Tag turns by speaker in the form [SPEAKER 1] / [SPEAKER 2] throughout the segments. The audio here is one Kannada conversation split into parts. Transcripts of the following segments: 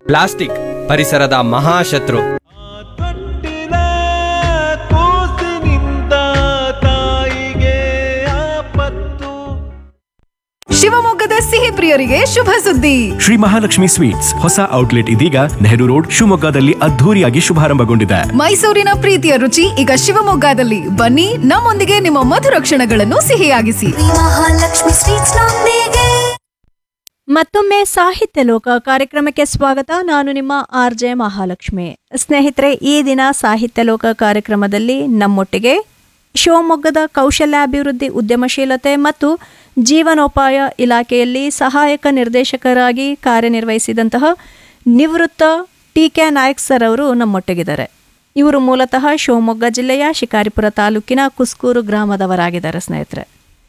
[SPEAKER 1] ಪ್ಲಾಸ್ಟಿಕ್ ಪರಿಸರದ ಮಹಾಶತ್ರು
[SPEAKER 2] ತೊಟ್ಟಿಲ ಕೂಸಿನಿಂದ ತಾಯಿಗೆ ಆಪತ್ತು
[SPEAKER 3] ಶಿವಮೊಗ್ಗದ ಸಿಹಿ ಪ್ರಿಯರಿಗೆ ಶುಭ ಸುದ್ದಿ
[SPEAKER 4] ಶ್ರೀ ಮಹಾಲಕ್ಷ್ಮಿ ಸ್ವೀಟ್ಸ್ ಹೊಸ ಔಟ್ಲೆಟ್ ಇದೀಗ ನೆಹರು ರೋಡ್ ಶಿವಮೊಗ್ಗದಲ್ಲಿ ಅದ್ಧೂರಿಯಾಗಿ ಶುಭಾರಂಭಗೊಂಡಿದೆ
[SPEAKER 3] ಮೈಸೂರಿನ ಪ್ರೀತಿಯ ರುಚಿ ಈಗ ಶಿವಮೊಗ್ಗದಲ್ಲಿ ಬನ್ನಿ ನಮ್ಮೊಂದಿಗೆ ನಿಮ್ಮ ಮಧುರ ಕ್ಷಣಗಳನ್ನು ಸಿಹಿಯಾಗಿಸಿ
[SPEAKER 5] ಮಹಾಲಕ್ಷ್ಮಿ ಸ್ವೀಟ್ಸ್ ನೊಂದಿಗೆ
[SPEAKER 6] ಮತ್ತೊಮ್ಮೆ ಸಾಹಿತ್ಯ ಲೋಕ ಕಾರ್ಯಕ್ರಮಕ್ಕೆ ಸ್ವಾಗತ ನಾನು ನಿಮ್ಮ ಆರ್ ಜೆ ಮಹಾಲಕ್ಷ್ಮಿ ಸ್ನೇಹಿತರೆ ಈ ದಿನ ಸಾಹಿತ್ಯ ಲೋಕ ಕಾರ್ಯಕ್ರಮದಲ್ಲಿ ನಮ್ಮೊಟ್ಟಿಗೆ ಶಿವಮೊಗ್ಗದ ಕೌಶಲ್ಯಾಭಿವೃದ್ಧಿ ಉದ್ಯಮಶೀಲತೆ ಮತ್ತು ಜೀವನೋಪಾಯ ಇಲಾಖೆಯಲ್ಲಿ ಸಹಾಯಕ ನಿರ್ದೇಶಕರಾಗಿ ಕಾರ್ಯನಿರ್ವಹಿಸಿದಂತಹ ನಿವೃತ್ತ ಟಿ ಕೆ ನಾಯಕ್ ಸರ್ ಅವರು ನಮ್ಮೊಟ್ಟಿಗಿದ್ದಾರೆ ಇವರು ಮೂಲತಃ ಶಿವಮೊಗ್ಗ ಜಿಲ್ಲೆಯ ಶಿಕಾರಿಪುರ ತಾಲೂಕಿನ ಕುಸ್ಕೂರು ಗ್ರಾಮದವರಾಗಿದ್ದಾರೆ ಸ್ನೇಹಿತರೆ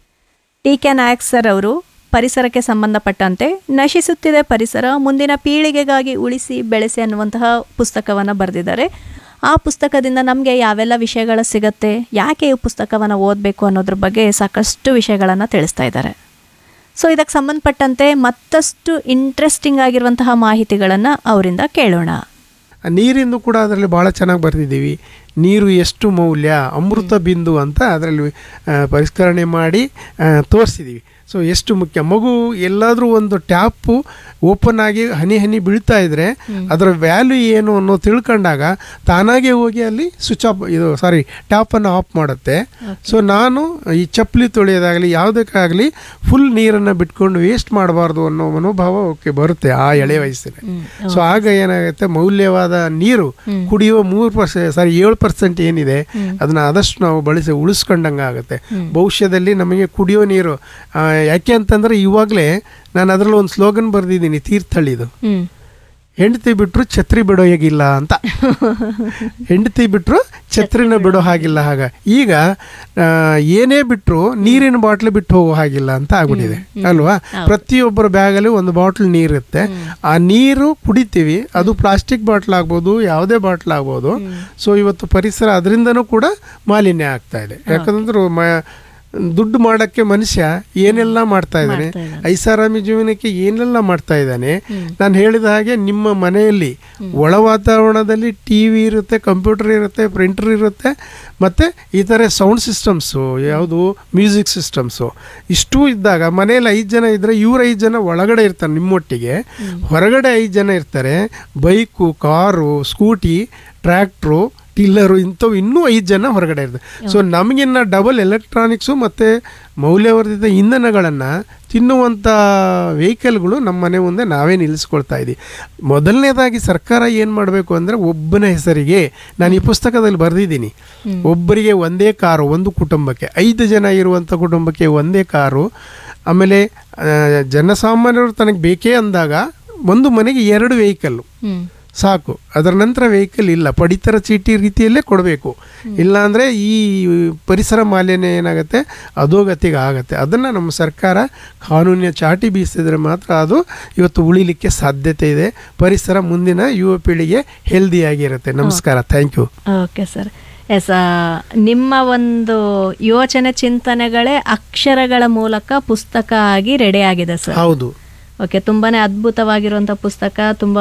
[SPEAKER 6] ಟಿ ಕೆ ನಾಯಕ್ ಸರ್ ಅವರು ಪರಿಸರಕ್ಕೆ ಸಂಬಂಧಪಟ್ಟಂತೆ ನಶಿಸುತ್ತಿದೆ ಪರಿಸರ ಮುಂದಿನ ಪೀಳಿಗೆಗಾಗಿ ಉಳಿಸಿ ಬೆಳೆಸಿ ಅನ್ನುವಂತಹ ಪುಸ್ತಕವನ್ನು ಬರೆದಿದ್ದಾರೆ ಆ ಪುಸ್ತಕದಿಂದ ನಮಗೆ ಯಾವೆಲ್ಲ ವಿಷಯಗಳು ಸಿಗತ್ತೆ ಯಾಕೆ ಈ ಪುಸ್ತಕವನ್ನು ಓದಬೇಕು ಅನ್ನೋದ್ರ ಬಗ್ಗೆ ಸಾಕಷ್ಟು ವಿಷಯಗಳನ್ನು ತಿಳಿಸ್ತಾ ಇದ್ದಾರೆ ಸೊ ಇದಕ್ಕೆ ಸಂಬಂಧಪಟ್ಟಂತೆ ಮತ್ತಷ್ಟು ಇಂಟ್ರೆಸ್ಟಿಂಗ್ ಆಗಿರುವಂತಹ ಮಾಹಿತಿಗಳನ್ನು ಅವರಿಂದ ಕೇಳೋಣ
[SPEAKER 7] ನೀರಿಂದು ಕೂಡ ಅದರಲ್ಲಿ ಭಾಳ ಚೆನ್ನಾಗಿ ಬರೆದಿದ್ದೀವಿ ನೀರು ಎಷ್ಟು ಮೌಲ್ಯ ಅಮೃತ ಬಿಂದು ಅಂತ ಅದರಲ್ಲಿ ಆ, ಪರಿಷ್ಕರಣೆ ಮಾಡಿ ತೋರಿಸಿದ್ದೀವಿ ಸೊ ಎಷ್ಟು ಮುಖ್ಯ ಮಗು ಎಲ್ಲಾದರೂ ಒಂದು ಟ್ಯಾಪು ಓಪನ್ ಆಗಿ ಹನಿ ಹನಿ ಬೀಳ್ತಾ ಇದ್ರೆ ಅದರ ವ್ಯಾಲ್ಯೂ ಏನು ಅನ್ನೋ ತಿಳ್ಕೊಂಡಾಗ ತಾನಾಗೆ ಹೋಗಿ ಅಲ್ಲಿ ಸ್ವಿಚ್ ಆಫ್ ಇದು ಸಾರಿ ಟ್ಯಾಪನ್ನು ಆಫ್ ಮಾಡುತ್ತೆ ಸೊ ನಾನು ಈ ಚಪ್ಪಲಿ ತೊಳೆಯೋದಾಗಲಿ ಯಾವುದಕ್ಕಾಗಲಿ ಫುಲ್ ನೀರನ್ನು ಬಿಟ್ಕೊಂಡು ವೇಸ್ಟ್ ಮಾಡಬಾರ್ದು ಅನ್ನೋ ಮನೋಭಾವ ಓಕೆ ಬರುತ್ತೆ ಆ ಎಳೆ ವಯಸ್ಸಿನ ಸೊ ಆಗ ಏನಾಗುತ್ತೆ ಮೌಲ್ಯವಾದ ನೀರು ಕುಡಿಯುವ ಮೂರು ಪರ್ಸೆಂಟ್ ಸಾರಿ ಏಳು ಪರ್ಸೆಂಟ್ ಏನಿದೆ ಅದನ್ನ ಆದಷ್ಟು ನಾವು ಬಳಸಿ ಉಳಿಸ್ಕೊಂಡಂಗೆ ಆಗುತ್ತೆ ಭವಿಷ್ಯದಲ್ಲಿ ನಮಗೆ ಕುಡಿಯೋ ನೀರು ಆ, ಯಾಕೆ ಅಂತಂದ್ರೆ ಇವಾಗಲೇ ನಾನು ಅದರಲ್ಲಿ ಒಂದು ಸ್ಲೋಗನ್ ಬರೆದಿದ್ದೀನಿ ತೀರ್ಥಹಳ್ಳಿದು
[SPEAKER 6] ಹ್ಮ್
[SPEAKER 7] ಹೆಂಡತಿ ಬಿಟ್ಟರು ಛತ್ರಿ ಬಿಡೋ ಹೇಗಿಲ್ಲ ಅಂತ ಹೆಂಡತಿ ಬಿಟ್ಟರು ಛತ್ರಿನ ಬಿಡೋ ಹಾಗಿಲ್ಲ ಹಾಗ ಈಗ ಆ, ಏನೇ ಬಿಟ್ಟರು ನೀರಿನ ಬಾಟ್ಲ್ ಬಿಟ್ಟು ಹೋಗೋ ಹಾಗಿಲ್ಲ ಅಂತ ಆಗ್ಬಿಟ್ಟಿದೆ ಅಲ್ವಾ ಪ್ರತಿಯೊಬ್ಬರ ಬ್ಯಾಗಲ್ಲಿ ಒಂದು ಬಾಟ್ಲ್ ನೀರಿರುತ್ತೆ ಆ ನೀರು ಕುಡಿತೀವಿ ಅದು ಪ್ಲಾಸ್ಟಿಕ್ ಬಾಟ್ಲ್ ಆಗ್ಬೋದು ಯಾವುದೇ ಬಾಟ್ಲ್ ಆಗ್ಬೋದು ಸೊ ಇವತ್ತು ಪರಿಸರ ಅದರಿಂದನೂ ಕೂಡ ಮಾಲಿನ್ಯ ಆಗ್ತಾ ಇದೆ ಯಾಕಂದ್ರೆ ಮ ದುಡ್ಡು ಮಾಡೋಕ್ಕೆ ಮನುಷ್ಯ ಏನೆಲ್ಲ ಮಾಡ್ತಾ ಇದ್ದಾನೆ ಐಷಾರಾಮಿ ಜೀವನಕ್ಕೆ ಏನೆಲ್ಲ ಮಾಡ್ತಾ ಇದ್ದಾನೆ ನಾನು ಹೇಳಿದ ಹಾಗೆ ನಿಮ್ಮ ಮನೆಯಲ್ಲಿ ಒಳ ವಾತಾವರಣದಲ್ಲಿ ಟಿ ವಿ ಇರುತ್ತೆ ಕಂಪ್ಯೂಟರ್ ಇರುತ್ತೆ ಪ್ರಿಂಟರ್ ಇರುತ್ತೆ ಮತ್ತು ಈ ಥರ ಸೌಂಡ್ ಸಿಸ್ಟಮ್ಸು ಯಾವುದು ಮ್ಯೂಸಿಕ್ ಸಿಸ್ಟಮ್ಸು ಇಷ್ಟೂ ಇದ್ದಾಗ ಮನೆಯಲ್ಲಿ ಐದು ಜನ ಇದ್ದರೆ ಇವ್ರು ಐದು ಜನ ಒಳಗಡೆ ಇರ್ತಾರೆ ನಿಮ್ಮೊಟ್ಟಿಗೆ ಹೊರಗಡೆ ಐದು ಜನ ಇರ್ತಾರೆ bike car scooty tractor tiller ಇಂಥವು ಇನ್ನೂ ಐದು ಜನ ಹೊರಗಡೆ ಇರ್ತದೆ ಸೊ ನಮಗಿನ್ನ ಡಬಲ್ ಎಲೆಕ್ಟ್ರಾನಿಕ್ಸು ಮತ್ತು ಮೌಲ್ಯವರ್ಧಿತ ಇಂಧನಗಳನ್ನು ತಿನ್ನುವಂಥ ವೆಹಿಕಲ್ಗಳು ನಮ್ಮ ಮನೆ ಮುಂದೆ ನಾವೇ ನಿಲ್ಲಿಸ್ಕೊಳ್ತಾ ಇದ್ದೀವಿ ಮೊದಲನೇದಾಗಿ ಸರ್ಕಾರ ಏನು ಮಾಡಬೇಕು ಅಂದರೆ ಒಬ್ಬನ ಹೆಸರಿಗೆ ನಾನು ಈ ಪುಸ್ತಕದಲ್ಲಿ ಬರೆದಿದ್ದೀನಿ ಒಬ್ಬರಿಗೆ ಒಂದೇ ಕಾರು ಒಂದು ಕುಟುಂಬಕ್ಕೆ ಐದು ಜನ ಇರುವಂಥ ಕುಟುಂಬಕ್ಕೆ ಒಂದೇ ಕಾರು ಆಮೇಲೆ ಆ, ಜನಸಾಮಾನ್ಯರು ತನಗೆ ಬೇಕೇ ಅಂದಾಗ ಒಂದು ಮನೆಗೆ ಎರಡು ವೆಹಿಕಲ್ಲು
[SPEAKER 6] ಹ್ಮ್
[SPEAKER 7] ಸಾಕು ಅದರ ನಂತರ ವೆಹಿಕಲ್ ಇಲ್ಲ ಪಡಿತರ ಚೀಟಿ ರೀತಿಯಲ್ಲೇ ಕೊಡಬೇಕು ಇಲ್ಲಾಂದರೆ ಈ ಪರಿಸರ ಮಾಲಿನ್ಯ ಏನಾಗುತ್ತೆ ಅಧೋಗತಿಗೆ ಆಗುತ್ತೆ ಅದನ್ನು ನಮ್ಮ ಸರ್ಕಾರ ಕಾನೂನಿನ ಚಾಟಿ ಬೀಸಿದ್ರೆ ಮಾತ್ರ ಅದು ಇವತ್ತು ಉಳಿಲಿಕ್ಕೆ ಸಾಧ್ಯತೆ ಇದೆ ಪರಿಸರ ಮುಂದಿನ ಯುವ ಪೀಳಿಗೆ ಹೆಲ್ದಿಯಾಗಿರುತ್ತೆ ನಮಸ್ಕಾರ thank you
[SPEAKER 6] okay sir yes ನಿಮ್ಮ ಒಂದು ಯೋಚನೆ ಚಿಂತನೆಗಳೇ ಅಕ್ಷರಗಳ ಮೂಲಕ ಪುಸ್ತಕ ಆಗಿ ರೆಡಿ ಆಗಿದೆ ಸರ್
[SPEAKER 7] ಹೌದು
[SPEAKER 6] ಓಕೆ ತುಂಬಾನೇ ಅದ್ಭುತವಾಗಿರುವಂಥ ಪುಸ್ತಕ ತುಂಬ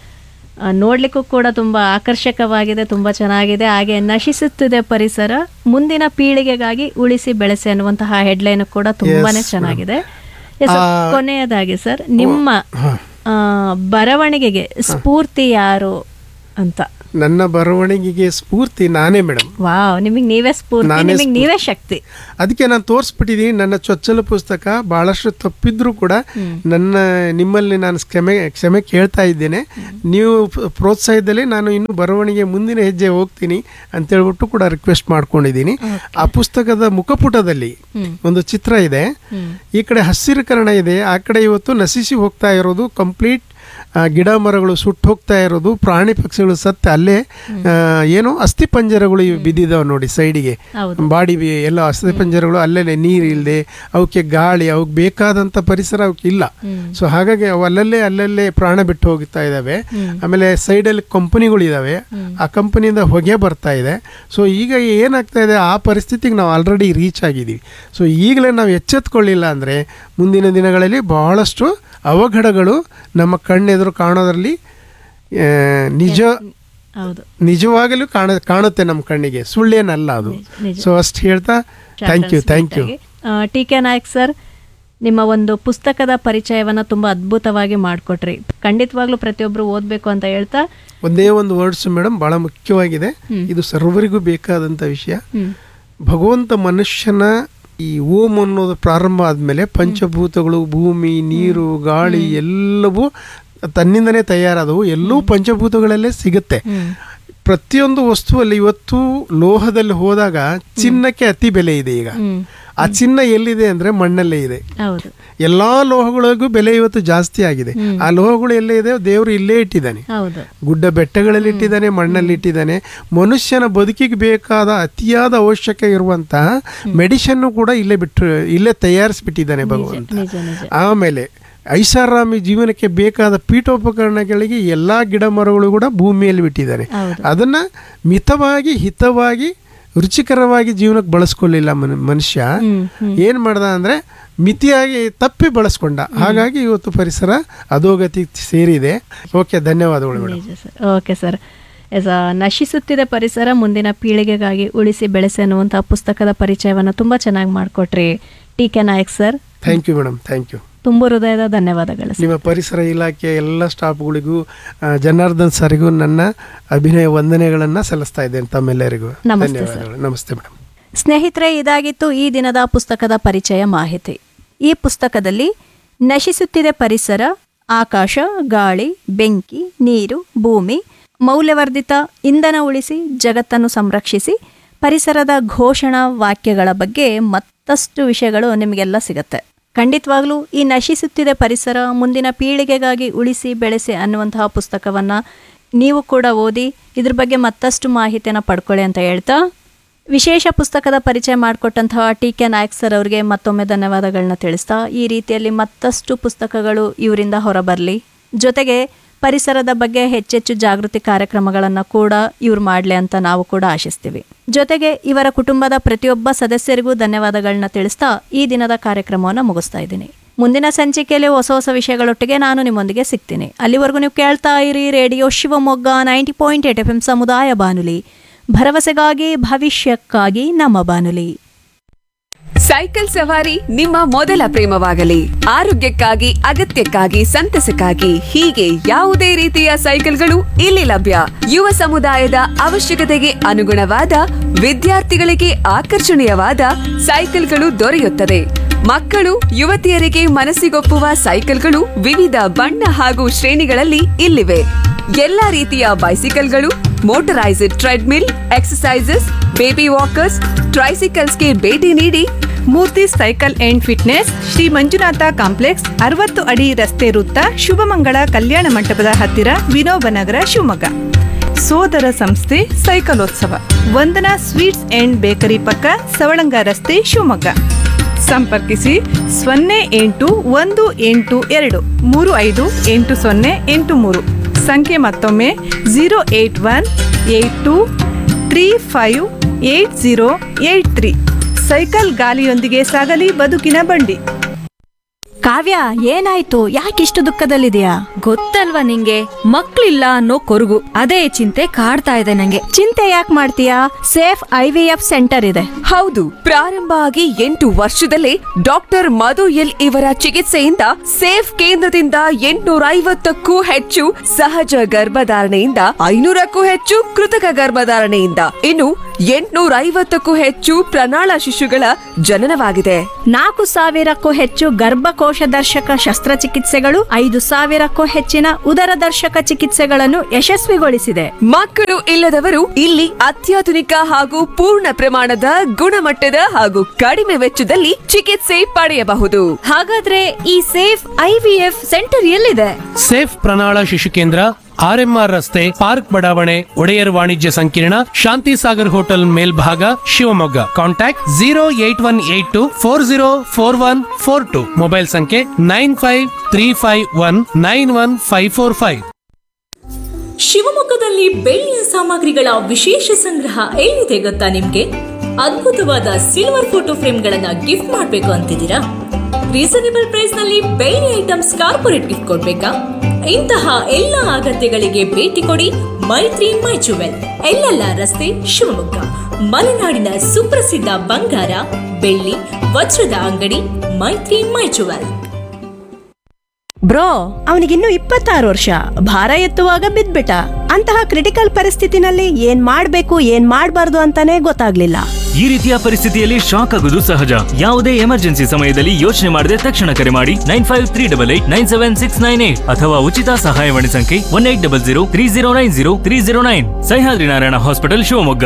[SPEAKER 6] ಆ, ನೋಡ್ಲಿಕ್ಕೂ ಕೂಡ ತುಂಬ ಆಕರ್ಷಕವಾಗಿದೆ ತುಂಬ ಚೆನ್ನಾಗಿದೆ ಹಾಗೆ ನಶಿಸುತ್ತಿದೆ ಪರಿಸರ ಮುಂದಿನ ಪೀಳಿಗೆಗಾಗಿ ಉಳಿಸಿ ಬೆಳೆಸಿ ಅನ್ನುವಂತಹ ಹೆಡ್ಲೈನ್ ಕೂಡ ತುಂಬಾನೇ ಚೆನ್ನಾಗಿದೆ Yes, sir. ಕೊನೆಯದಾಗಿ ಸರ್ ನಿಮ್ಮ ಆ, ಬರವಣಿಗೆಗೆ ಸ್ಫೂರ್ತಿ ಯಾರು ಅಂತ
[SPEAKER 7] ನನ್ನ ಬರವಣಿಗೆಗೆ ಸ್ಫೂರ್ತಿ ನಾನೇ ಮೇಡಮ್
[SPEAKER 6] ವಾವ್ ನಿಮಗೆ ನೀವೇ ಸ್ಫೂರ್ತಿ
[SPEAKER 7] ನಾನೇ
[SPEAKER 6] ನಿಮಗೆ ನೀವೇ ಶಕ್ತಿ
[SPEAKER 7] ಅದಕ್ಕೆ ನಾನು ತೋರಿಸ್ಬಿಟ್ಟಿದ್ದೀನಿ ನನ್ನ ಚೊಚ್ಚಲ ಪುಸ್ತಕ ಭಾಳಷ್ಟು ತಪ್ಪಿದ್ರೂ ಕೂಡ ನನ್ನ ನಿಮ್ಮಲ್ಲಿ ನಾನು ಕ್ಷಮೆ ಕ್ಷಮೆ ಕೇಳ್ತಾ ಇದ್ದೇನೆ ನೀವು ಪ್- ಪ್ರೋತ್ಸಾಹದಲ್ಲಿ ನಾನು ಇನ್ನು ಬರವಣಿಗೆ ಮುಂದಿನ ಹೆಜ್ಜೆ ಹೋಗ್ತೀನಿ ಅಂತೇಳ್ಬಿಟ್ಟು ಕೂಡ ರಿಕ್ವೆಸ್ಟ್ ಮಾಡ್ಕೊಂಡಿದ್ದೀನಿ ಆ ಪುಸ್ತಕದ ಮುಖಪುಟದಲ್ಲಿ ಒಂದು ಚಿತ್ರ ಇದೆ ಈ ಕಡೆ ಹಸಿರುಕರಣ ಇದೆ ಆ ಕಡೆ ಇವತ್ತು ನಶಿಸಿ ಹೋಗ್ತಾ ಇರೋದು ಕಂಪ್ಲೀಟ್ ಗಿಡ ಮರಗಳು ಸುಟ್ಟು ಹೋಗ್ತಾ ಇರೋದು ಪ್ರಾಣಿ ಪಕ್ಷಿಗಳು ಸತ್ತು ಅಲ್ಲೇ ಆ, ಏನು ಅಸ್ಥಿ ಪಂಜರಗಳು ಇವು ಬಿದ್ದಿದ್ದಾವೆ ನೋಡಿ ಸೈಡಿಗೆ
[SPEAKER 6] ಹೌದು.
[SPEAKER 7] ಬಾಡಿ ಬಿ- ಎಲ್ಲ ಅಸ್ಥಿ ಪಂಜರಗಳು ಅಲ್ಲೇ ನೀರು ಇಲ್ಲದೆ ಅವಕ್ಕೆ ಗಾಳಿ ಅವಕ್ಕೆ ಬೇಕಾದಂಥ ಪರಿಸರ ಅವಕ್ಕೆ ಇಲ್ಲ ಸೊ ಹಾಗಾಗಿ ಅವು ಅಲ್ಲಲ್ಲೇ ಅಲ್ಲಲ್ಲೇ ಪ್ರಾಣ ಬಿಟ್ಟು ಹೋಗ್ತಾ ಇದ್ದಾವೆ ಆಮೇಲೆ ಸೈಡಲ್ಲಿ ಕಂಪನಿಗಳು ಇದ್ದಾವೆ ಆ ಕಂಪನಿಯಿಂದ ಹೊಗೆ ಬರ್ತಾ ಇದೆ ಸೊ ಈಗ ಏನಾಗ್ತಾ ಇದೆ ಆ ಪರಿಸ್ಥಿತಿಗೆ ನಾವು ಆಲ್ರೆಡಿ ರೀಚ್ ಆಗಿದ್ದೀವಿ ಸೊ ಈಗಲೇ ನಾವು ಎಚ್ಚೆತ್ಕೊಳ್ಳಿಲ್ಲ ಅಂದರೆ ಮುಂದಿನ ದಿನಗಳಲ್ಲಿ ಬಹಳಷ್ಟು ಅವಘಡಗಳು ನಮ್ಮ ಕಣ್ಣೆದುರು ಕಾಣೋದ್ರಲ್ಲಿ ಆ, ನಿಜ
[SPEAKER 6] ಹೌದು
[SPEAKER 7] ನಿಜವಾಗಲೂ ಕಾಣ ಕಾಣುತ್ತೆ ನಮ್ಮ ಕಣ್ಣಿಗೆ ಸುಳ್ಳೇನಲ್ಲ ಅದು
[SPEAKER 6] ನಿಜ.
[SPEAKER 7] ಸೊ ಅಷ್ಟು ಹೇಳ್ತಾ thank you thank you
[SPEAKER 6] T K Nayak sir ನಿಮ್ಮ ಒಂದು ಪುಸ್ತಕದ ಪರಿಚಯವನ್ನು ತುಂಬ ಅದ್ಭುತವಾಗಿ ಮಾಡಿಕೊಟ್ರಿ ಖಂಡಿತವಾಗ್ಲೂ ಪ್ರತಿಯೊಬ್ಬರು ಓದಬೇಕು ಅಂತ ಹೇಳ್ತಾ
[SPEAKER 7] ಒಂದೇ ಒಂದು ವರ್ಡ್ಸ್ ಮೇಡಮ್ ಬಹಳ ಮುಖ್ಯವಾಗಿದೆ ಇದು ಸರ್ವರಿಗೂ ಬೇಕಾದಂಥ ವಿಷಯ ಭಗವಂತ ಮನುಷ್ಯನ ಈ ಓಂ ಅನ್ನೋದು ಪ್ರಾರಂಭ ಆದಮೇಲೆ ಪಂಚಭೂತಗಳು ಭೂಮಿ ನೀರು ಗಾಳಿ ಎಲ್ಲವೂ ತನ್ನಿಂದನೇ ತಯಾರಾದವು ಎಲ್ಲವೂ ಪಂಚಭೂತಗಳಲ್ಲೇ ಸಿಗುತ್ತೆ ಪ್ರತಿಯೊಂದು ವಸ್ತುವಲ್ಲಿ ಇವತ್ತು ಲೋಹದಲ್ಲಿ ಹೋದಾಗ ಚಿನ್ನಕ್ಕೆ ಅತಿ ಬೆಲೆ ಇದೆ ಈಗ ಆ ಚಿನ್ನ ಎಲ್ಲಿದೆ ಅಂದ್ರೆ ಮಣ್ಣಲ್ಲೇ ಇದೆ
[SPEAKER 6] ಹೌದು
[SPEAKER 7] ಎಲ್ಲಾ ಲೋಹಗಳಿಗೂ ಬೆಲೆ ಇವತ್ತು ಜಾಸ್ತಿ ಆಗಿದೆ ಆ ಲೋಹಗಳು ಎಲ್ಲೇ ಇದೆ ದೇವರು ಇಲ್ಲೇ ಇಟ್ಟಿದ್ದಾನೆ
[SPEAKER 6] ಹೌದು
[SPEAKER 7] ಗುಡ್ಡ ಬೆಟ್ಟಗಳಲ್ಲಿ ಇಟ್ಟಿದ್ದಾನೆ ಮಣ್ಣಲ್ಲಿ ಇಟ್ಟಿದ್ದಾನೆ ಮನುಷ್ಯನ ಬದುಕಿಗೆ ಬೇಕಾದ ಅತಿಯಾದ ಅವಶ್ಯಕ ಇರುವಂತಹ ಮೆಡಿಷನ್ ಕೂಡ ಇಲ್ಲೇ ಬಿಟ್ಟು ಇಲ್ಲೇ ತಯಾರಿಸ್ಬಿಟ್ಟಿದ್ದಾನೆ ಭಗವಂತ
[SPEAKER 6] ನಿಜ ನಿಜ
[SPEAKER 7] ಆಮೇಲೆ ಐಷಾರಾಮಿ ಜೀವನಕ್ಕೆ ಬೇಕಾದ ಪೀಠೋಪಕರಣಗಳಿಗೆ ಎಲ್ಲಾ ಗಿಡ ಮರಗಳು ಕೂಡ ಭೂಮಿಯಲ್ಲಿ ಬಿಟ್ಟಿದ್ದಾನೆ
[SPEAKER 6] ಹೌದು.
[SPEAKER 7] ಅದನ್ನ ಮಿತವಾಗಿ ಹಿತವಾಗಿ ರುಚಿಕರವಾಗಿ ಜೀವನಕ್ಕೆ ಬಳಸ್ಕೊಳ್ಳಿಲ್ಲ ಮನು- ಮನುಷ್ಯ ಏನ್ ಮಾಡ್ದ ಅಂದ್ರೆ ಮಿತಿಯಾಗಿ ತಪ್ಪಿ ಬಳಸ್ಕೊಂಡ ಹಾಗಾಗಿ ಇವತ್ತು ಪರಿಸರ ಅಧೋಗತಿ ಸೇರಿದೆ ಓಕೆ ಧನ್ಯವಾದಗಳು ಮೇಡಮ್
[SPEAKER 6] ನಿಜ ಸರ್ ಓಕೆ ಸರ್ ಎಸ್ ನಶಿಸುತ್ತಿದೆ ಪರಿಸರ ಮುಂದಿನ ಪೀಳಿಗೆಗಾಗಿ ಉಳಿಸಿ ಬೆಳೆಸಿ ಅನ್ನುವಂಥ ಪುಸ್ತಕದ ಪರಿಚಯವನ್ನು ತುಂಬ ಚೆನ್ನಾಗಿ ಮಾಡಿಕೊಟ್ರಿ T K Nayak sir
[SPEAKER 7] thank you madam thank you
[SPEAKER 6] ತುಂಬ ಹೃದಯದ ಧನ್ಯವಾದಗಳು ಸರ್
[SPEAKER 7] ನಿಮ್ಮ ಪರಿಸರ ಇಲಾಖೆಯ ಎಲ್ಲ ಸ್ಟಾಫ್ಗಳಿಗೂ ಆ, ಜನಾರ್ದನ್ ಸರಿಗೂ ನನ್ನ ಅಭಿನಯ ವಂದನೆಗಳನ್ನ ಸಲ್ಲಿಸ್ತಾ ಇದ್ದೇನೆ ತಮ್ಮೆಲ್ಲರಿಗೂ
[SPEAKER 6] ನಮಸ್ತೆ ಸರ್.
[SPEAKER 7] ಧನ್ಯವಾದಗಳು ನಮಸ್ತೆ ಮೇಡಮ್
[SPEAKER 6] ಸ್ನೇಹಿತರೆ ಇದಾಗಿತ್ತು ಈ ದಿನದ ಪುಸ್ತಕದ ಪರಿಚಯ ಮಾಹಿತಿ ಈ ಪುಸ್ತಕದಲ್ಲಿ ನಶಿಸುತ್ತಿದೆ ಪರಿಸರ ಆಕಾಶ ಗಾಳಿ ಬೆಂಕಿ ನೀರು ಭೂಮಿ ಮೌಲ್ಯವರ್ಧಿತ ಇಂಧನ ಉಳಿಸಿ ಜಗತ್ತನ್ನು ಸಂರಕ್ಷಿಸಿ ಪರಿಸರದ ಘೋಷಣಾ ವಾಕ್ಯಗಳ ಬಗ್ಗೆ ಮತ್ತಷ್ಟು ವಿಷಯಗಳು ನಿಮಗೆಲ್ಲ ಸಿಗತ್ತೆ ಖಂಡಿತವಾಗ್ಲೂ ಈ ನಶಿಸುತ್ತಿದೆ ಪರಿಸರ ಮುಂದಿನ ಪೀಳಿಗೆಗಾಗಿ ಉಳಿಸಿ ಬೆಳೆಸಿ ಅನ್ನುವಂತಹ ಪುಸ್ತಕವನ್ನು ನೀವು ಕೂಡ ಓದಿ ಇದ್ರ ಬಗ್ಗೆ ಮತ್ತಷ್ಟು ಮಾಹಿತಿಯನ್ನು ಪಡ್ಕೊಳ್ಳಿ ಅಂತ ಹೇಳ್ತಾ ವಿಶೇಷ ಪುಸ್ತಕದ ಪರಿಚಯ ಮಾಡಿಕೊಟ್ಟಂತಹ ಟಿ ಕೆ ನಾಯಕ್ ಸರ್ ಅವರಿಗೆ ಮತ್ತೊಮ್ಮೆ ಧನ್ಯವಾದಗಳನ್ನ ತಿಳಿಸ್ತಾ ಈ ರೀತಿಯಲ್ಲಿ ಮತ್ತಷ್ಟು ಪುಸ್ತಕಗಳು ಇವರಿಂದ ಹೊರಬರಲಿ ಜೊತೆಗೆ ಪರಿಸರದ ಬಗ್ಗೆ ಹೆಚ್ಚೆಚ್ಚು ಜಾಗೃತಿ ಕಾರ್ಯಕ್ರಮಗಳನ್ನು ಕೂಡ ಇವ್ರು ಮಾಡಲಿ ಅಂತ ನಾವು ಕೂಡ ಆಶಿಸ್ತೀವಿ ಜೊತೆಗೆ ಇವರ ಕುಟುಂಬದ ಪ್ರತಿಯೊಬ್ಬ ಸದಸ್ಯರಿಗೂ ಧನ್ಯವಾದಗಳನ್ನ ತಿಳಿಸ್ತಾ ಈ ದಿನದ ಕಾರ್ಯಕ್ರಮವನ್ನು ಮುಗಿಸ್ತಾ ಇದ್ದೀನಿ ಮುಂದಿನ ಸಂಚಿಕೆಯಲ್ಲಿ ಹೊಸ ಹೊಸ ವಿಷಯಗಳೊಟ್ಟಿಗೆ ನಾನು ನಿಮ್ಮೊಂದಿಗೆ ಸಿಗ್ತೀನಿ ಅಲ್ಲಿವರೆಗೂ ನೀವು ಕೇಳ್ತಾ ಇರಿ radio Shivamogga ninety point eight F M ಸಮುದಾಯ ಬಾನುಲಿ ಭರವಸೆಗಾಗಿ ಭವಿಷ್ಯಕ್ಕಾಗಿ ನಮ್ಮ ಬಾನುಲಿ
[SPEAKER 8] ಸೈಕಲ್ ಸವಾರಿ ನಿಮ್ಮ ಮೊದಲ ಪ್ರೇಮವಾಗಲಿ ಆರೋಗ್ಯಕ್ಕಾಗಿ ಅಗತ್ಯಕ್ಕಾಗಿ ಸಂತಸಕ್ಕಾಗಿ ಹೀಗೆ ಯಾವುದೇ ರೀತಿಯ ಸೈಕಲ್ಗಳು ಇಲ್ಲಿ ಲಭ್ಯ ಯುವ ಸಮುದಾಯದ ಅವಶ್ಯಕತೆಗೆ ಅನುಗುಣವಾದ ವಿದ್ಯಾರ್ಥಿಗಳಿಗೆ ಆಕರ್ಷಣೀಯವಾದ ಸೈಕಲ್ಗಳು ದೊರೆಯುತ್ತದೆ ಮಕ್ಕಳು ಯುವತಿಯರಿಗೆ ಮನಸ್ಸಿಗೊಪ್ಪುವ ಸೈಕಲ್ಗಳು ವಿವಿಧ ಬಣ್ಣ ಹಾಗೂ ಶ್ರೇಣಿಗಳಲ್ಲಿ ಇಲ್ಲಿವೆ ಎಲ್ಲಾ ರೀತಿಯ ಬೈಸಿಕಲ್ಗಳು motorised treadmill exercises baby walkers ಟ್ರೈಸಿಕಲ್ಸ್ಗೆ ಭೇಟಿ ನೀಡಿ
[SPEAKER 9] Murthy cycle and fitness Shri Manjunatha complex ಅರವತ್ತು ಅಡಿ ರಸ್ತೆ ವೃತ್ತ ಶುಭಮಂಗಳ ಕಲ್ಯಾಣ ಮಂಟಪದ ಹತ್ತಿರ ವಿನೋಬ ನಗರ ಶಿವಮೊಗ್ಗ ಸೋದರ ಸಂಸ್ಥೆ ಸೈಕಲೋತ್ಸವ ವಂದನಾ ಸ್ವೀಟ್ಸ್ ಅಂಡ್ ಬೇಕರಿ ಪಕ್ಕ ಸವಳಂಗ ರಸ್ತೆ ಶಿವಮೊಗ್ಗ ಸಂಪರ್ಕಿಸಿ ಸೊನ್ನೆ ಎಂಟು ಒಂದು ಎಂಟು ಎರಡು ಮೂರು ಐದು ಎಂಟು ಸೊನ್ನೆ ಎಂಟು ಮೂರು ಸಂಖ್ಯೆ ಮತ್ತೊಮ್ಮೆ zero eight one eight two three five eight zero eight three cycle ಗಾಲಿಯೊಂದಿಗೆ ಸಾಗಲಿ ಬದುಕಿನ ಬಂಡಿ
[SPEAKER 6] ಕಾವ್ಯ ಏನಾಯ್ತು ಯಾಕಿಷ್ಟು ದುಃಖದಲ್ಲಿದೆಯಾ
[SPEAKER 10] ಗೊತ್ತಲ್ವಾ ನಿಂಗೆ ಮಕ್ಳಿಲ್ಲ ಅನ್ನೋ ಕೊರಗು ಅದೇ ಚಿಂತೆ ಕಾಡ್ತಾ ಇದೆ ನಂಗೆ
[SPEAKER 6] ಚಿಂತೆ ಯಾಕೆ ಮಾಡ್ತೀಯಾ safe I V F centre ಇದೆ
[SPEAKER 8] ಹೌದು ಪ್ರಾರಂಭ ಆಗಿ ಎಂಟು ವರ್ಷದಲ್ಲೇ ಡಾಕ್ಟರ್ ಮಧು ಎಲ್ ಇವರ ಚಿಕಿತ್ಸೆಯಿಂದ ಸೇಫ್ ಕೇಂದ್ರದಿಂದ ಎಂಟುನೂರ ಐವತ್ತಕ್ಕೂ ಹೆಚ್ಚು ಸಹಜ ಗರ್ಭಧಾರಣೆಯಿಂದ ಐನೂರಕ್ಕೂ ಹೆಚ್ಚು ಕೃತಕ ಗರ್ಭಧಾರಣೆಯಿಂದ ಇನ್ನು ಎಂಟುನೂರ ಐವತ್ತಕ್ಕೂ ಹೆಚ್ಚು ಪ್ರಣಾಳ ಶಿಶುಗಳ ಜನನವಾಗಿದೆ
[SPEAKER 6] ನಾಲ್ಕು ಸಾವಿರಕ್ಕೂ ಹೆಚ್ಚು ಗರ್ಭಕೋಶ ದರ್ಶಕ ಶಸ್ತ್ರಚಿಕಿತ್ಸೆಗಳು ಐದು ಸಾವಿರಕ್ಕೂ ಹೆಚ್ಚಿನ ಉದರ ದರ್ಶಕ ಚಿಕಿತ್ಸೆಗಳನ್ನು ಯಶಸ್ವಿಗೊಳಿಸಿದೆ
[SPEAKER 8] ಮಕ್ಕಳು ಇಲ್ಲದವರು ಇಲ್ಲಿ ಅತ್ಯಾಧುನಿಕ ಹಾಗೂ ಪೂರ್ಣ ಪ್ರಮಾಣದ ಗುಣಮಟ್ಟದ ಹಾಗೂ ಕಡಿಮೆ ವೆಚ್ಚದಲ್ಲಿ ಚಿಕಿತ್ಸೆ ಪಡೆಯಬಹುದು
[SPEAKER 10] ಹಾಗಾದ್ರೆ ಈ safe I V F centre ಎಲ್ಲಿದೆ
[SPEAKER 11] ಸೇಫ್ ಪ್ರಣಾಳ ಶಿಶು ಕೇಂದ್ರ ಆರ್ಎಂಆರ್ ರಸ್ತೆ ಪಾರ್ಕ್ ಬಡಾವಣೆ ಒಡೆಯರ್ ವಾಣಿಜ್ಯ ಸಂಕೀರ್ಣ ಶಾಂತಿ ಸಾಗರ್ ಹೋಟೆಲ್ ಮೇಲ್ಭಾಗ Shivamogga contact zero eight one eight two four zero four one four two mobile ಸಂಖ್ಯೆ nine five three five one nine one five four five
[SPEAKER 12] ಶಿವಮೊಗ್ಗದಲ್ಲಿ ಬೆಳ್ಳಿಯ ಸಾಮಗ್ರಿಗಳ ವಿಶೇಷ ಸಂಗ್ರಹ ಎಲ್ಲಿದೆ ಗೊತ್ತಾ ನಿಮ್ಗೆ ಅದ್ಭುತವಾದ ಸಿಲ್ವರ್ ಫೋಟೋ ಫ್ರೇಮ್ಗಳನ್ನ ಗಿಫ್ಟ್ ಮಾಡಬೇಕು ಅಂತಿದ್ದೀರಾ ರೀಸನೇಬಲ್ ಪ್ರೈಸ್ ನಲ್ಲಿ ಡೈಲಿ ಐಟಮ್ಸ್ ಕಾರ್ಪೊರೇಟ್ ಗಿಫ್ಟ್ ಕೊಡ್ಬೇಕಾ ಇಂತಹ ಎಲ್ಲ ಅಗತ್ಯಗಳಿಗೆ ಭೇಟಿ ಕೊಡಿ ಮೈತ್ರಿ ಮೈ ಜುವೆಲ್ ಎಲ್ಲೆಲ್ಲ ರಸ್ತೆ ಶಿವಮೊಗ್ಗ ಮಲೆನಾಡಿನ ಸುಪ್ರಸಿದ್ಧ ಬಂಗಾರ ಬೆಳ್ಳಿ ವಜ್ರದ ಅಂಗಡಿ ಮೈತ್ರಿ ಮೈ ಜುವೆಲ್
[SPEAKER 6] ಬ್ರೋ ಅವನಿಗಿನ್ನು ಇಪ್ಪತ್ತಾರು ವರ್ಷ ಭಾರ ಎತ್ತುವಾಗ ಬಿದ್ಬಿಟ್ಟ ಅಂತಹ ಕ್ರಿಟಿಕಲ್ ಪರಿಸ್ಥಿತಿನಲ್ಲಿ ಏನ್ ಮಾಡ್ಬೇಕು ಏನ್ ಮಾಡ್ಬಾರ್ದು ಅಂತಾನೆ ಗೊತ್ತಾಗ್ಲಿಲ್ಲ
[SPEAKER 13] ಈ ರೀತಿಯ ಪರಿಸ್ಥಿತಿಯಲ್ಲಿ ಶಾಕ್ ಆಗುವುದು ಸಹಜ ಯಾವುದೇ ಎಮರ್ಜೆನ್ಸಿ ಸಮಯದಲ್ಲಿ ಯೋಚನೆ ಮಾಡದೆ ತಕ್ಷಣ ಕರೆ ಮಾಡಿ nine five three double eight nine seven six nine eight ಅಥವಾ ಉಚಿತ ಸಹಾಯವಾಣಿ ಸಂಖ್ಯೆ one eight double zero three zero nine zero three zero nine Sahyadri Narayana hospital Shivamogga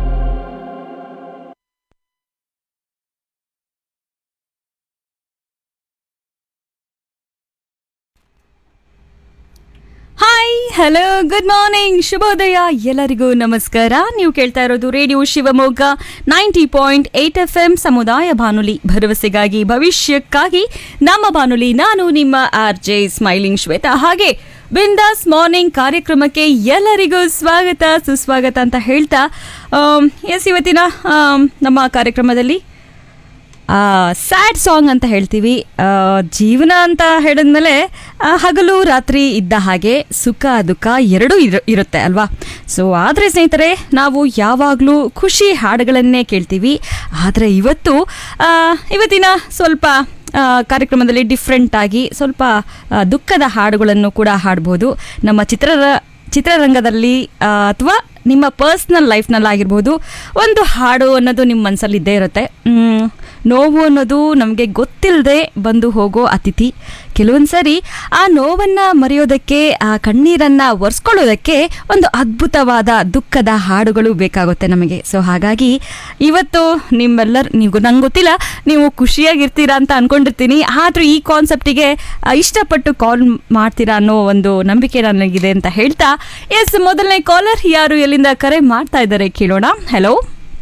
[SPEAKER 10] hi hello good morning ಶುಭೋದಯ ಎಲ್ಲರಿಗೂ ನಮಸ್ಕಾರ ನೀವು ಕೇಳ್ತಾ ಇರೋದು radio Shivamogga ninety point eight F M ಸಮುದಾಯ ಬಾನುಲಿ ಭರವಸೆಗಾಗಿ ಭವಿಷ್ಯಕ್ಕಾಗಿ ನಮ್ಮ ಬಾನುಲಿ ನಾನು ನಿಮ್ಮ ಆರ್ ಜೆ ಸ್ಮೈಲಿಂಗ್ ಶ್ವೇತಾ ಹಾಗೆ ಬಿಂದಾಸ್ ಮಾರ್ನಿಂಗ್ ಕಾರ್ಯಕ್ರಮಕ್ಕೆ ಎಲ್ಲರಿಗೂ ಸ್ವಾಗತ ಸುಸ್ವಾಗತ ಅಂತ ಹೇಳ್ತಾ ಎಸ್ ಇವತ್ತಿನ ಆಮ್, ನಮ್ಮ ಕಾರ್ಯಕ್ರಮದಲ್ಲಿ ಸ್ಯಾಡ್ ಸಾಂಗ್ ಅಂತ ಹೇಳ್ತೀವಿ ಆ, ಜೀವನ ಅಂತ ಹೇಳಿದ್ಮೇಲೆ ಆ, ಹಗಲು ರಾತ್ರಿ ಇದ್ದ ಹಾಗೆ ಸುಖ ದುಃಖ ಎರಡೂ ಇರು ಇರುತ್ತೆ ಅಲ್ವಾ ಸೊ ಆದರೆ ಸ್ನೇಹಿತರೆ ನಾವು ಯಾವಾಗಲೂ ಖುಷಿ ಹಾಡುಗಳನ್ನೇ ಕೇಳ್ತೀವಿ ಆದರೆ ಇವತ್ತು ಆ, ಇವತ್ತಿನ ಸ್ವಲ್ಪ ಆ, ಕಾರ್ಯಕ್ರಮದಲ್ಲಿ ಡಿಫ್ರೆಂಟ್ ಆಗಿ ಸ್ವಲ್ಪ ಆ, ದುಃಖದ ಹಾಡುಗಳನ್ನು ಕೂಡ ಹಾಡ್ಬೋದು ನಮ್ಮ ಚಿತ್ರರ ಚಿತ್ರರಂಗದಲ್ಲಿ ಅಥವಾ ನಿಮ್ಮ ಪರ್ಸ್ನಲ್ ಲೈಫ್ನಲ್ಲಾಗಿರ್ಬೋದು ಒಂದು ಹಾಡು ಅನ್ನೋದು ನಿಮ್ಮ ಮನಸ್ಸಲ್ಲಿ ಇದ್ದೇ ಇರುತ್ತೆ ಮ್, ನೋವು ಅನ್ನೋದು ನಮಗೆ ಗೊತ್ತಿಲ್ಲದೆ ಬಂದು ಹೋಗೋ ಅತಿಥಿ ಕೆಲವೊಂದು ಸರಿ ಆ ನೋವನ್ನು ಮರೆಯೋದಕ್ಕೆ ಆ ಕಣ್ಣೀರನ್ನು ಒರೆಸ್ಕೊಳ್ಳೋದಕ್ಕೆ ಒಂದು ಅದ್ಭುತವಾದ ದುಃಖದ ಹಾಡುಗಳು ಬೇಕಾಗುತ್ತೆ ನಮಗೆ ಸೊ ಹಾಗಾಗಿ ಇವತ್ತು ನಿಮ್ಮೆಲ್ಲರ ನೀವು ನಂಗೆ ಗೊತ್ತಿಲ್ಲ ನೀವು ಖುಷಿಯಾಗಿರ್ತೀರಾ ಅಂತ ಅನ್ಕೊಂಡಿರ್ತೀನಿ ಆದರೂ ಈ ಕಾನ್ಸೆಪ್ಟಿಗೆ ಇಷ್ಟಪಟ್ಟು ಕಾಲ್ ಮಾಡ್ತೀರಾ ಅನ್ನೋ ಒಂದು ನಂಬಿಕೆ ನನಗಿದೆ ಅಂತ ಹೇಳ್ತಾ ಎಸ್ ಮೊದಲನೇ ಕಾಲರ್ ಯಾರು ಎಲ್ಲಿಂದ ಕರೆ ಮಾಡ್ತಾ ಇದ್ದಾರೆ ಕೇಳೋಣ ಹಲೋ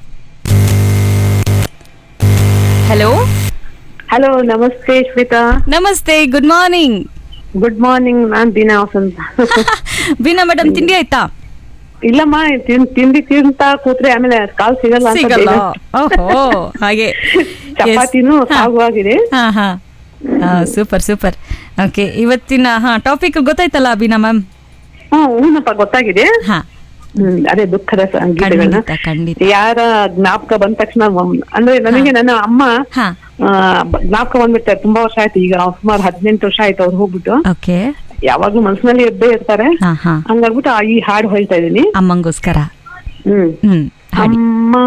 [SPEAKER 10] ಹಲೋ
[SPEAKER 14] ಹಲೋ ನಮಸ್ತೆ ಶ್ವೇತಾ
[SPEAKER 10] ನಮಸ್ತೆ ಗುಡ್ ಮಾರ್ನಿಂಗ್
[SPEAKER 14] ಗುಡ್ ಮಾರ್ನಿಂಗ್ ನಾನ್ ದಿನಾ ವಸಂತ
[SPEAKER 10] ಬೀನಾ ಮೇಡಮ್ ತಿಂಡಿ ಆಯ್ತಾ
[SPEAKER 14] ಇಲ್ಲಮ್ಮ ತಿನ್- ತಿಂಡಿ ತಿಂತ ಕೂತ್ರೆ ಆಮೇಲೆ ಕಾಲ್ ಸಿಗಲ್ಲ ಅಂತ
[SPEAKER 10] ಸಿಗಲ್ಲ
[SPEAKER 14] ಬೇಗ
[SPEAKER 10] ಓಹೋ ಹಾಗೆ
[SPEAKER 14] ಚಪಾತಿನೂ
[SPEAKER 10] Yes. ಹಾ.
[SPEAKER 14] ಸಾಗುವಾಗಿದೆ
[SPEAKER 10] ಹಾ ಹಾ ಸೂಪರ್ ಸೂಪರ್ ಓಕೆ ಇವತ್ತಿನ ಹಾ ಟಾಪಿಕ್ ಗೊತ್ತಾಯ್ತಲ್ಲ ಅಭಿನಾ ಮ್ಯಾಮ್
[SPEAKER 14] ಹ್ಮ್ ಹೂನಪ್ಪ ಗೊತ್ತಾಗಿದೆ
[SPEAKER 10] ಹಾ
[SPEAKER 14] ಹ್ಮ್ ಅದೇ ದುಃಖದ ಸಂಗೀತಗಳನ್ನ
[SPEAKER 10] ಖಂಡಿತ ಖಂಡಿತ
[SPEAKER 14] ಯಾರ ಜ್ಞಾಪಕ ಬಂದ ತಕ್ಷಣ ಮ- ಅಂದ್ರೆ ನನಗೆ ನನ್ನ ಅಮ್ಮ
[SPEAKER 10] ಹಾ
[SPEAKER 14] ಆ, ಬ- ಜ್ಞಾಪಕ ಬಂದ್ಬಿಡ್ತಾರೆ ತುಂಬಾ ವರ್ಷ ಆಯ್ತು ಈಗ ಸುಮಾರು ಹದಿನೆಂಟು ವರ್ಷ ಆಯ್ತು ಅವ್ರು ಹೋಗ್ಬಿಟ್ಟು
[SPEAKER 10] ಓಕೆ
[SPEAKER 14] ಯಾವಾಗ್ಲೂ ಮನಸ್ಸಿನಲ್ಲಿ ಎದ್ದೇ ಇರ್ತಾರೆ
[SPEAKER 10] ಹಾ ಹಾ
[SPEAKER 14] ಹಂಗಾಗ್ಬಿಟ್ಟು ಆ ಈ ಹಾಡು ಹೇಳ್ತಾ ಇದೀನಿ
[SPEAKER 10] ಅಮ್ಮಂಗೋಸ್ಕರ
[SPEAKER 14] ಹ್ಮ್
[SPEAKER 10] ಹ್ಮ್ ಹಾಡಿ
[SPEAKER 14] ಅಮ್ಮ